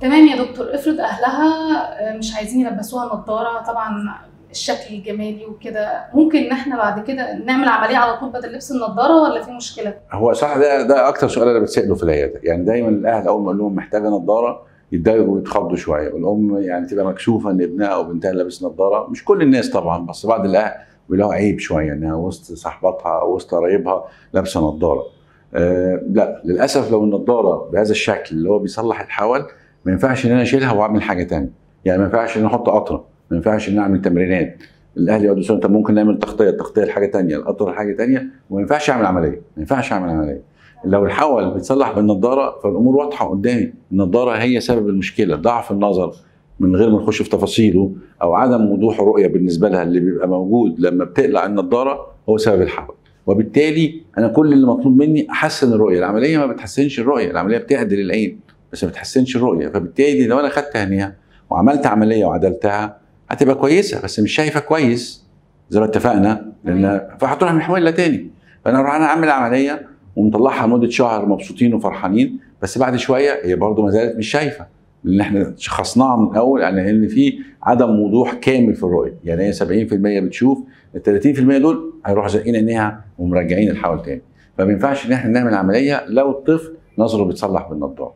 تمام يا دكتور افرض اهلها مش عايزين يلبسوها نظاره طبعا الشكل الجمالي وكده ممكن ان احنا بعد كده نعمل عمليه على طول بدل لبس النضاره ولا في مشكله؟ هو صح ده ده اكتر سؤال انا بتساله في العياده يعني دايما الاهل اول ما اقول لهم محتاجه نظاره يتضايقوا ويتخضوا شويه والام يعني تبقى مكسوفه ان ابنها او بنتها لابس نظاره مش كل الناس طبعا بس بعض الاهل بيلاقوا عيب شويه انها وسط صاحباتها او وسط قرايبها لابسه نظاره. آه لا للاسف لو النظاره بهذا الشكل اللي هو بيصلح الحول ما ينفعش ان انا اشيلها واعمل حاجه ثانيه يعني ما ينفعش ان انا احط قطره ما ينفعش ان اعمل تمرينات الاهل يقعدوا يقولوا طب ممكن نعمل تغطيه التغطيه لحاجه ثانيه القطره لحاجه ثانيه وما ينفعش اعمل عمليه ما ينفعش اعمل عمليه لو الحول بيتصلح بالنضاره فالامور واضحه قدامي النضاره هي سبب المشكله ضعف النظر من غير ما نخش في تفاصيله او عدم وضوح الرؤيه بالنسبه لها اللي بيبقى موجود لما بتقلع النضاره هو سبب الحول وبالتالي انا كل اللي مطلوب مني احسن الرؤيه العمليه ما بتحسنش الرؤيه العمليه بتعدل العين بس ما بتحسنش الرؤيه فبالتالي لو انا خدت هنيها وعملت عمليه وعدلتها هتبقى كويسه بس مش شايفه كويس زي ما اتفقنا لان فهتروح محولة تاني فانا اروح انا اعمل عمليه ومطلعها لمده شهر مبسوطين وفرحانين بس بعد شويه هي برضه ما زالت مش شايفه لان احنا شخصناها من الاول يعني ان في عدم وضوح كامل في الرؤيه يعني هي 70% بتشوف ال 30% دول هيروحوا زقين عينيها ومرجعين الحول تاني فما ينفعش ان احنا نعمل عمليه لو الطفل نظره بيتصلح بالنضاره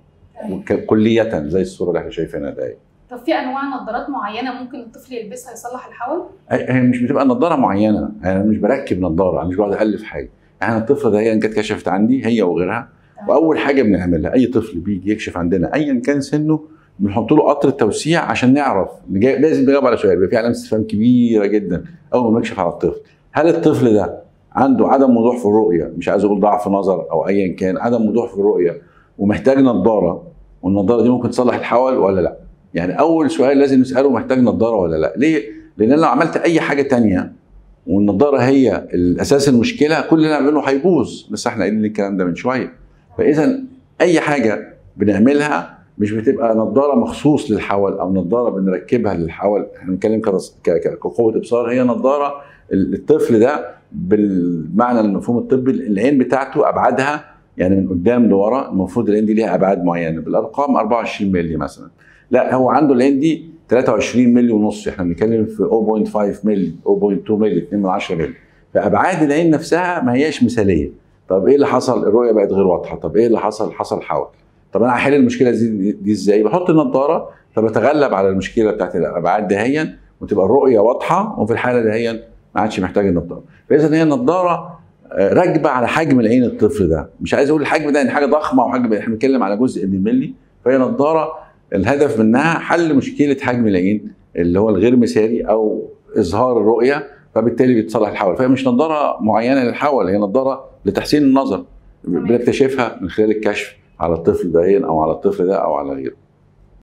كليه زي الصوره اللي احنا شايفينها ده طب في انواع نظارات معينه ممكن الطفل يلبسها يصلح الحول؟ هي مش بتبقى نظاره معينه انا مش بركب نظاره انا مش بقعد الف حاجه يعني الطفله ده هي كانت كشفت عندي هي وغيرها واول حاجه بنعملها اي طفل بيجي يكشف عندنا ايا كان سنه بنحط له قطر التوسيع عشان نعرف لازم نجاوب على سؤال يبقى في علامه استفهام كبيره جدا اول ما نكشف على الطفل هل الطفل ده عنده عدم وضوح في الرؤيه مش عايز اقول ضعف نظر او ايا كان عدم وضوح في الرؤيه ومحتاج نظاره والنظاره دي ممكن تصلح الحول ولا لا يعني اول سؤال لازم نساله محتاج نظاره ولا لا ليه لان انا لو عملت اي حاجه تانية والنظاره هي الاساس المشكله كل اللي نعمله هيبوظ لسه احنا قايلين الكلام ده من شويه فاذا اي حاجه بنعملها مش بتبقى نظاره مخصوص للحول او نظاره بنركبها للحول احنا بنتكلم كقوه ابصار هي نظاره الطفل ده بالمعنى المفهوم الطبي العين بتاعته ابعادها يعني من قدام لورا المفروض العين دي ليها ابعاد معينه بالارقام 24 مللي مثلا لا هو عنده العين دي 23 مللي ونص احنا بنتكلم في 0.5 مللي 0.2 مللي 2 من 10 مللي فابعاد العين نفسها ما هياش مثاليه طب ايه اللي حصل الرؤيه بقت غير واضحه طب ايه اللي حصل حصل حول طب انا هحل المشكله دي, دي ازاي بحط النضاره فبتغلب على المشكله بتاعت الابعاد دهيا وتبقى الرؤيه واضحه وفي الحاله دهيا ما عادش محتاج النضاره فاذا هي النضاره راكبه على حجم العين الطفل ده مش عايز اقول الحجم ده ان حاجه ضخمه او حجم احنا بنتكلم على جزء من الملي فهي نضاره الهدف منها حل مشكله حجم العين اللي هو الغير مثالي او اظهار الرؤيه فبالتالي بيتصلح الحول فهي مش نظاره معينه للحول هي نظاره لتحسين النظر بنكتشفها من خلال الكشف على الطفل ده او على الطفل ده او على غيره